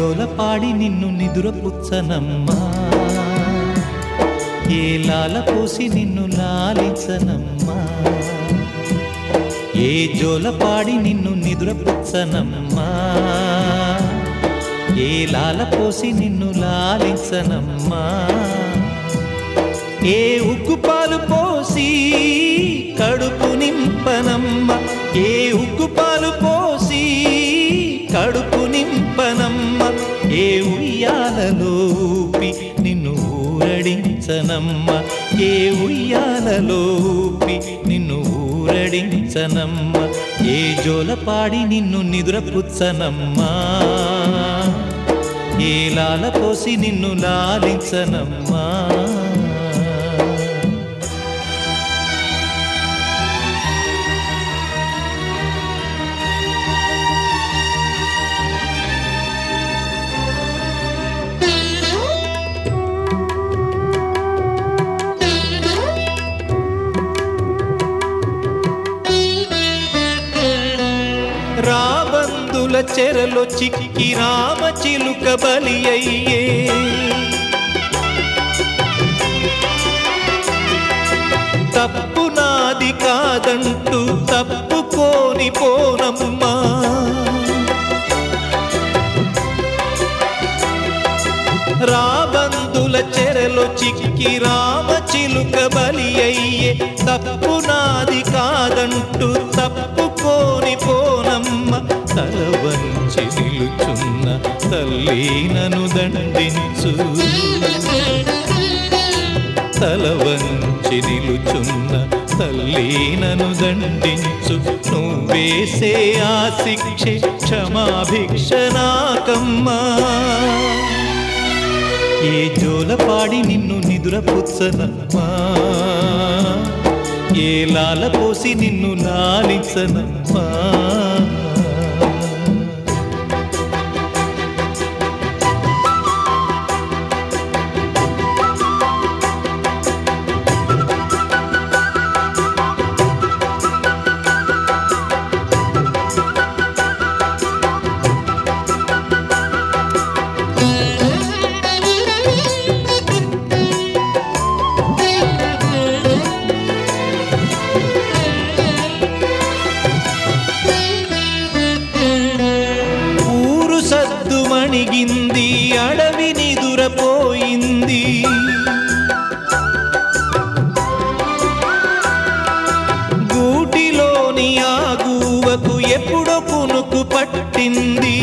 జోలపాడి నిన్ను నిదురపుచ్చనమ్మా ఏ లాల పోసి నిన్ను లాలించనమ్మా ఏ జోలపాడి నిన్ను నిదురపుచ్చనమ్మా ఏ లాల పోసి నిన్ను లాలించనమ్మా ఏ ఉక్కు పాలు పోసి కడుపు నింపనమ్మ ఏ ఉక్కు పాలు పోసి కడుపు నింపనమ్మ ఏ ఉయ్యాలలో ఊపి నిన్ను ఊరడించనమ్మ ఏ ఉయ్యాలలో ఊపి నిన్ను ఊరడించనమ్మ ఏ జోలపాడి నిన్ను నిదురపుచ్చనమ్మా ఏ లాల పోసి నిన్ను లాలించనమ్మా రాబందుల చెరలో చిక్కి రామ చిలుక బలి అయ్యే తప్పు నాది కాదంటూ తప్పుకోని పోనమ్మా రాబందుల చెరలో చిక్కి రామ చిలుక బలి అయ్యే తప్పు నాది కాదంటూ తప్పుకోని పోనమ్మ తల వంచి నిలుచున్న తల్లి నను దండించు తల వంచి నిలుచున్న తల్లి నను దండించు నువ్వేసే ఆ శిక్షే క్షమాభిక్ష నాకమ్మా ఏ జోలపాడి నిన్ను నిదురపుచ్చనమ్మా ఏ లాల పోసి నిన్ను లాలించనమ్మా ఊరు సద్దు మణిగింది అడవి నిదురపోయింది గూటిలోని ఆ గూవకు ఎప్పుడో పునుకు పట్టింది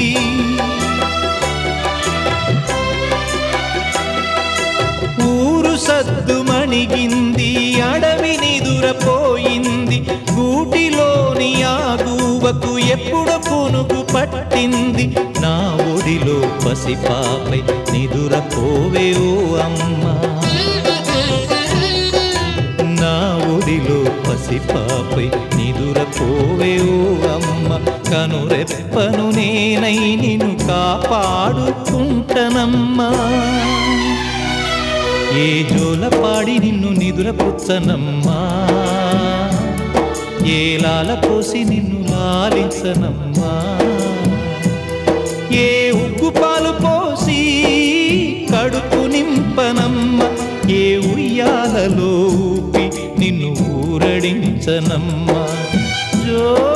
ఊరు సద్దు మణిగింది అడవి నిదురపోయింది గూటిలోని ఆ గూవకు ఎప్పుడు పునుగు పట్టింది నా ఒడిలో పసిపాపై నిదురపోవే ఓ అమ్మా నా ఒడిలో పసిపాపై నిదురపోవే ఓ అమ్మ కనురెప్పను నేనై నిన్ను కాపాడుకుంటనమ్మా ఏ జోలపాడి నిన్ను నిదురపుచ్చనమ్మా ఏ లాల పోసి నిన్ను లాలించనమ్మా ఏ ఉగ్గు పాలు పోసి కడుపు నింపనమ్మ ఏ ఉయ్యాలలో ఊపి నిన్ను ఊరడించనమ్మా జో